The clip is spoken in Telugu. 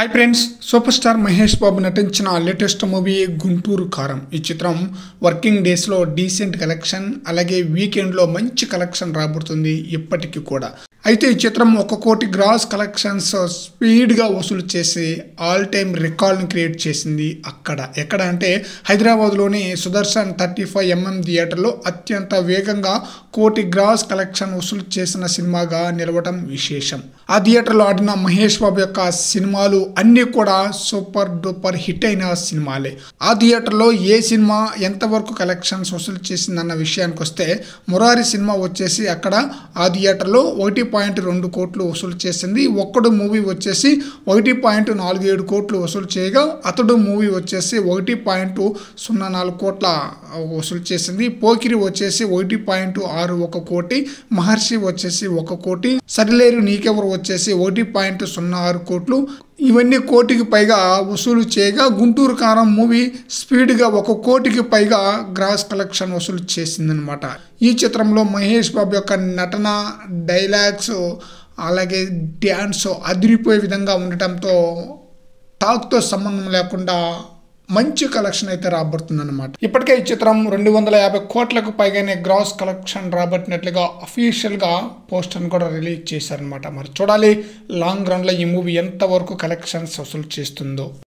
hi friends super star Mahesh Babu నటించిన లేటెస్ట్ మూవీ గుంటూరు కారం ఈ చిత్రం వర్కింగ్ డేస్లో డీసెంట్ కలెక్షన్ అలాగే వీకెండ్లో మంచి కలెక్షన్ రాబడుతుంది ఇప్పటికీ కూడా అయితే ఈ చిత్రం ఒక కోటి గ్రాస్ కలెక్షన్స్ స్పీడ్గా వసూలు చేసి ఆల్ టైమ్ రికార్డ్ని క్రియేట్ చేసింది అక్కడ ఎక్కడ అంటే హైదరాబాద్లోని సుదర్శన్ థర్టీ ఫైవ్ ఎంఎం థియేటర్లో అత్యంత వేగంగా కోటి గ్రాస్ కలెక్షన్ వసూలు చేసిన సినిమాగా నిలవటం విశేషం ఆ థియేటర్లో ఆడిన మహేష్ బాబు యొక్క సినిమాలు అన్నీ కూడా సూపర్ డూపర్ హిట్ అయిన సినిమాలే ఆ థియేటర్లో ఏ సినిమా ఎంతవరకు కలెక్షన్స్ వసూలు చేసిందన్న విషయానికి వస్తే మురారి సినిమా వచ్చేసి అక్కడ ఆ థియేటర్లో ఒకటి పాయింట్ రెండు కోట్లు వసూలు చేసింది ఒక్కడు మూవీ వచ్చేసి ఒకటి పాయింట్ నాలుగు ఏడు కోట్లు వసూలు చేయగా అతడు మూవీ వచ్చేసి ఒకటి పాయింట్ సున్నా నాలుగు కోట్ల వసూలు చేసింది పోకిరి వచ్చేసి ఒకటి పాయింట్ ఆరు ఒక కోటి మహర్షి వచ్చేసి ఒక కోటి సరిలేరు నీకెవరు వచ్చేసి ఒకటి పాయింట్ సున్నా ఆరు కోట్లు ఇవన్నీ కోటికి పైగా వసూలు చేయగా గుంటూరు కారం మూవీ స్పీడ్గా ఒక కోటికి పైగా గ్రాస్ కలెక్షన్ వసూలు చేసిందనమాట ఈ చిత్రంలో మహేష్ బాబు యొక్క నటన డైలాగ్స్ అలాగే డ్యాన్స్ అదిరిపోయే విధంగా ఉండటంతో టాక్తో సంబంధం లేకుండా మంచి కలెక్షన్ అయితే రాబడుతుందన్నమాట ఇప్పటికే ఈ చిత్రం రెండు వందల యాభై కోట్లకు పైగానే గ్రాస్ కలెక్షన్ రాబట్టినట్లుగా అఫీషియల్గా పోస్టర్ని కూడా రిలీజ్ చేశారనమాట మరి చూడాలి లాంగ్ రన్లో ఈ మూవీ ఎంతవరకు కలెక్షన్స్ వసూలు చేస్తుందో